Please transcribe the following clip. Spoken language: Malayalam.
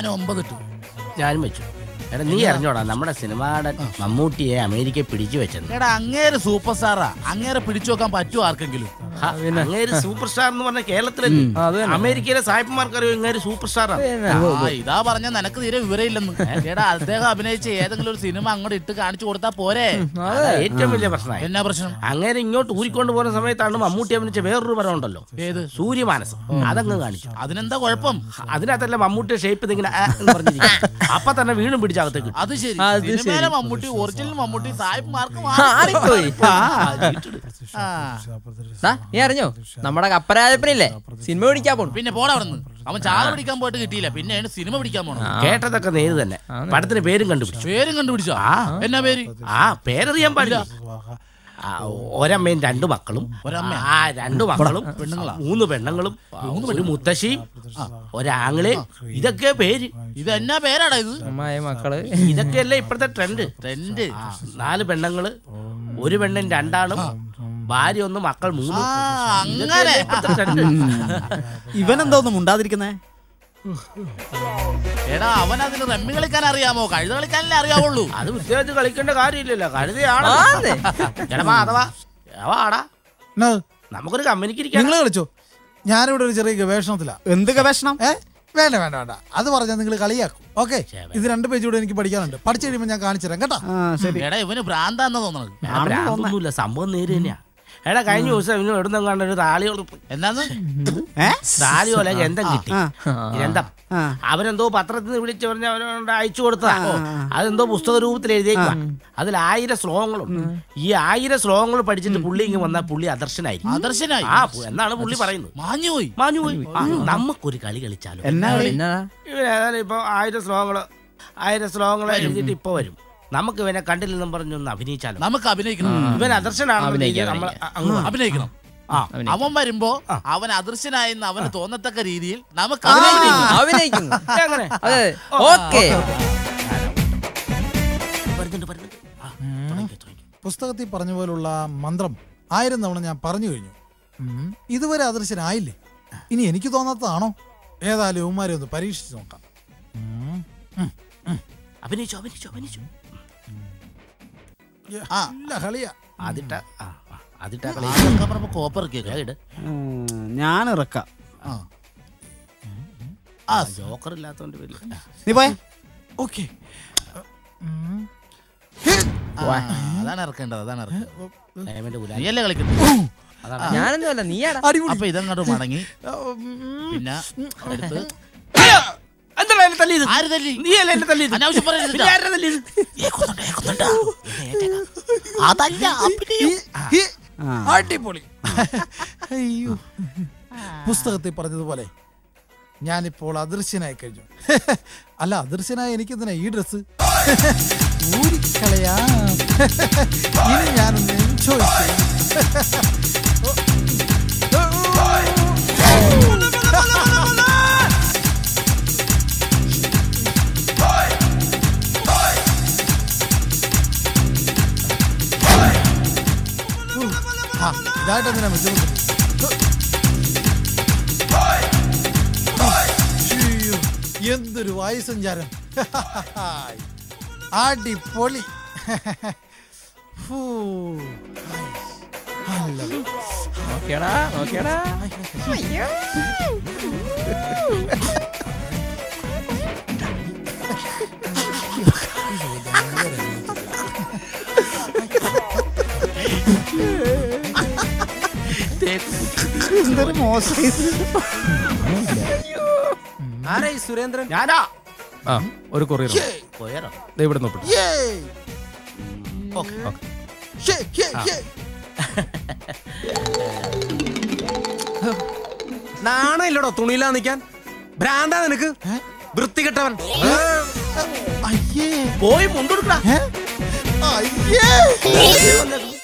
ഞാൻ ഒമ്പത് ഇട്ടു ഞാനും വെച്ചു എടാ നീ അറിഞ്ഞോടാ നമ്മുടെ സിനിമാടൻ മമ്മൂട്ടിയെ അമേരിക്കയെ പിടിച്ചു വെച്ചെന്ന് എടാ അങ്ങേര് സൂപ്പർ സ്റ്റാറാ അങ്ങേരെ പിടിച്ചു വെക്കാൻ പറ്റുമോ ആർക്കെങ്കിലും ഹ, അങ്ങേര് സൂപ്പർ സ്റ്റാർ എന്ന് പറഞ്ഞ കേരളത്തിലല്ലേ അത് തന്നെ. അമേരിക്കയിലെ സായിപ്പന്മാർക്ക് അറിയോ ഇങ്ങേര് സൂപ്പർ സ്റ്റാറാണ് ആ ഇതാ പറഞ്ഞ നിനക്ക് തീരെ വിവരമില്ലെന്ന് എടാ അദ്ദേഹം അഭിനയിച്ച ഏതെങ്കിലും ഒരു സിനിമ അങ്ങോട്ട് ഇട്ട് കാണിച്ചു കൊടുത്താ പോരെ അതാ ഏറ്റവും വലിയ പ്രശ്നമായി എന്നാ പ്രശ്നം അങ്ങനെ ഇങ്ങോട്ട് ഊരിക്കൊണ്ട് പോകുന്ന സമയത്താണ് മമ്മൂട്ടി അഭിനയിച്ച വേറൊരു പടം ഉണ്ടല്ലോ ഏത് സൂര്യമാനസം അതങ്ങ് കാണിച്ചു അതിനെന്താ കുഴപ്പം അതിനകത്തല്ല മമ്മൂട്ടി ഷേപ്പ് ഇങ്ങനെ ആ എന്ന് പറഞ്ഞിരിക്കും അപ്പൊ തന്നെ വീണ്ടും പിടിച്ചകത്തേക്ക് ഇട്ടു. അത് ശരി അത് സിനിമയിലെ മമ്മൂട്ടി ഒറിജിനൽ മമ്മൂട്ടി സായിപ്പ്മാർക്ക് മാറിപ്പോയി. ദാ, നീ അറിഞ്ഞോ നമ്മുടെ കപ്പരാജപ്പനില്ലേ സിനിമ പിടിക്കാൻ പോണു പിന്നെ പോടാ അവിടെ അവൻ ചാള പിടിക്കാൻ പോയിട്ട് കിട്ടിയില്ല പിന്നെയാണ് സിനിമ പിടിക്കാൻ പോണത് കേട്ടതൊക്കെ നേര് തന്നെ പടത്തിന് പേരും കണ്ടുപിടിച്ചു പേരും കണ്ടുപിടിച്ചോ എന്നാ പേര് ആ പേരറിയാൻ പാടില്ല ആ, ഒരമ്മയും രണ്ടു മക്കളും ഒരമ്മ? ആ രണ്ടു മക്കളും പെണ്ണുങ്ങളാ? മൂന്ന് പെണ്ണുങ്ങളും ഒരു മുത്തശ്ശിയും ഒരാങ്ങളെയും ഇതൊക്കെ പേര് ഇത് എന്നാ പേരാടാ ഇത് അമ്മായ മക്കള് ഇതൊക്കെയല്ലേ ഇപ്പോഴത്തെ ട്രെൻഡ് ട്രെൻഡ് നാല് പെണ്ണുങ്ങള് ഒരു പെണ്ണും രണ്ടാളും ഭാര്യ ഒന്ന് മക്കൾ മൂന്ന് ആ അങ്ങനെ ഇവനെന്താ ഒന്നും ഉണ്ടാതിരിക്കുന്നേ എടാ അവൻ അതിന് റമ്മി കളിക്കാൻ അറിയാമോ കഴുത കളിക്കാനല്ലേ അറിയാവുള്ളൂ അത് വിദ്യാർത്ഥി കളിക്കേണ്ട കാര്യമില്ലല്ലോ കഴുതയാണ് ആന്നേ. എടമാ അഥവാ എവാടാ എന്നാ, നമുക്കൊരു കമ്പനിക്ക് ഇരിക്കാം നിങ്ങൾ കളിച്ചോ ഞാനിവിടെ ഒരു ചെറിയ ഗവേഷണത്തിലാ എന്ത് ഗവേഷണം ഏ വേണ്ട വേണ്ട വേണ്ട അത് പറഞ്ഞാൽ നിങ്ങൾ കളിയാക്കും ഓക്കെ ഇത് രണ്ട് പേജ് കൂടെ എനിക്ക് പഠിക്കാനുണ്ട് പഠിച്ചു കഴിയുമ്പോൾ ഞാൻ കാണിച്ചു തരാം കേട്ടോ ആ ശരി എടാ ഇവന് ഭ്രാന്താന്ന് തോന്നണത് ഭ്രാന്തൊന്നുമില്ല സംഭവം നേര് തന്നെയാ എടാ കഴിഞ്ഞ ദിവസം ഇവന് എവിടുന്നും കണ്ട ഒരു താളിയോട് എന്നാന്ന് ഏ താലി പോലെ ഗന്ധം കിട്ടി ആ. ഗന്ധം ആ. അവരെന്തോ പത്രത്തിൽ നിന്ന് വിളിച്ച് പറഞ്ഞ് അവനോട് അയച്ചു കൊടുത്തതാ അതെന്തോ പുസ്തക രൂപത്തിൽ എഴുതിയേക്കുക അതിൽ ആയിരം ശ്ലോകങ്ങളുണ്ട് ഈ ആയിരം ശ്ലോകങ്ങൾ പഠിച്ചിട്ട് പുള്ളി ഇങ്ങ് വന്നാൽ പുള്ളി അദർശനായി ആദർശനായി ആ പു- എന്നാണ് പുള്ളി പറയുന്നത് മാഞ്ഞുപോയി മാഞ്ഞുപോയി ആ, നമുക്കൊരു കളി കളിച്ചാലോ എന്നാ കളി? എന്നാ ഇവൻ ഏതായാലും ഇപ്പൊ ആയിരം ശ്ലോകങ്ങള് ആയിരം ശ്ലോകങ്ങൾ എഴുതിയിട്ട് ഇപ്പൊ വരും നമുക്ക് ഇവനെ കണ്ടില്ലെന്നും പറഞ്ഞൊന്ന് അഭിനയിച്ചാലോ നമുക്ക് അഭിനയിക്കണം ഇവൻ അദർശനാണെന്ന് അഭിനയിക്കാം, നമ്മൾ അങ്ങ് വാ. അഭിനയിക്കണം ആ അവൻ വരുമ്പോ അവൻ അദൃശ്യനായെന്ന് അവന് തോന്നത്തക്ക രീതിയിൽ നമുക്ക് ആ, അഭിനയിക്കണം. അഭിനയിക്കുന്നു എങ്ങനെ അതെ ഓക്കെ വരുന്നുണ്ട് വരുന്നുണ്ട് ആ, തുടങ്ങിക്കോ, തുടങ്ങിക്കോ. പുസ്തകത്തിൽ പറഞ്ഞ പോലുള്ള മന്ത്രം ആയിരം തവണ ഞാൻ പറഞ്ഞു കഴിഞ്ഞു ഉം. ഇതുവരെ അദൃശ്യനായില്ലേ ഇനി എനിക്ക് തോന്നാത്തതാണോ ഏതായാലും ഉമ്മാരെ ഒന്ന് പരീക്ഷിച്ച് നോക്കാം ഉം. അഭിനയിച്ചു അഭിനയിച്ചു അഭിനയിച്ചു ആ, നല്ല കളിയാ ആദ്യട്ട ആ, ആ, ആദ്യട്ട കളി ആദ്യമൊക്കെ പറയുമ്പോ കോപ്പർ ഇറക്കിയേക്കാം. ഇട്. ഞാൻ ഇറക്കാം ആ. ആ ജോക്കർ ഇല്ലാത്തോണ്ട് വലിയ നീ പോയെ ഓക്കെ ആ, അതാണ് ഇറക്കേണ്ടത് അതാണ് ഇറക്കേണ്ടത് ഡയമണ്ട് ഗുലാൽ നീയല്ലേ കളിക്കുന്നത് അതാണ് ഞാനൊന്നുമല്ല നീയാടാ അടിപൊളി അപ്പൊ ഇതങ്ങോട്ട് മടങ്ങി പിന്നെ എടുത്ത് എന്താണ് എന്നെ തല്ലിയത് ആര് തല്ലി നീ അല്ലേ എന്നെ തല്ലിയത് അനാവശ്യം പറയരുത് പിന്നെ ആരാ തല്ലിയത് ഏക്കുന്നുണ്ട്, ഏക്കുന്നുണ്ട്. അതല്ല അഭിനയം. ആ. അടിപൊളി അയ്യോ പുസ്തകത്തിൽ പറഞ്ഞതുപോലെ ഞാനിപ്പോൾ അദൃശ്യനായി കഴിഞ്ഞു അല്ല അദൃശ്യനായ എനിക്കെന്തിനാ ഈ ഡ്രസ് ഊരിക്കളയാം ഇനി ഞാനൊന്ന് എൻജോയ് ചെയ്യും ആ, ഇതായിട്ട് എന്തിനാ ബുദ്ധിമുട്ട് ശ്ശീയോ, എന്തൊരു വായുസഞ്ചാരം അടിപൊളി ഫൂ. അല്ല. നോക്കിയടാ നോക്കിയടാ എന്തൊരു മോശം ഇത്. ആരാ ഈ സുരേന്ദ്രൻ ഞാനാ ആ ഒരു കൊറിയർ പോയാറോ ഇവിടെ നോക്കിട്ട് യേയ്. ഷേ, ഷേ, ഷേ. നാണയില്ലടോ തുണിയിലാ നിക്കാൻ ഭ്രാന്താ നിനക്ക് വൃത്തികെട്ടവൻ അയ്യേ പോയി മുണ്ടെടുക്കടാ ഏ? അയ്യേ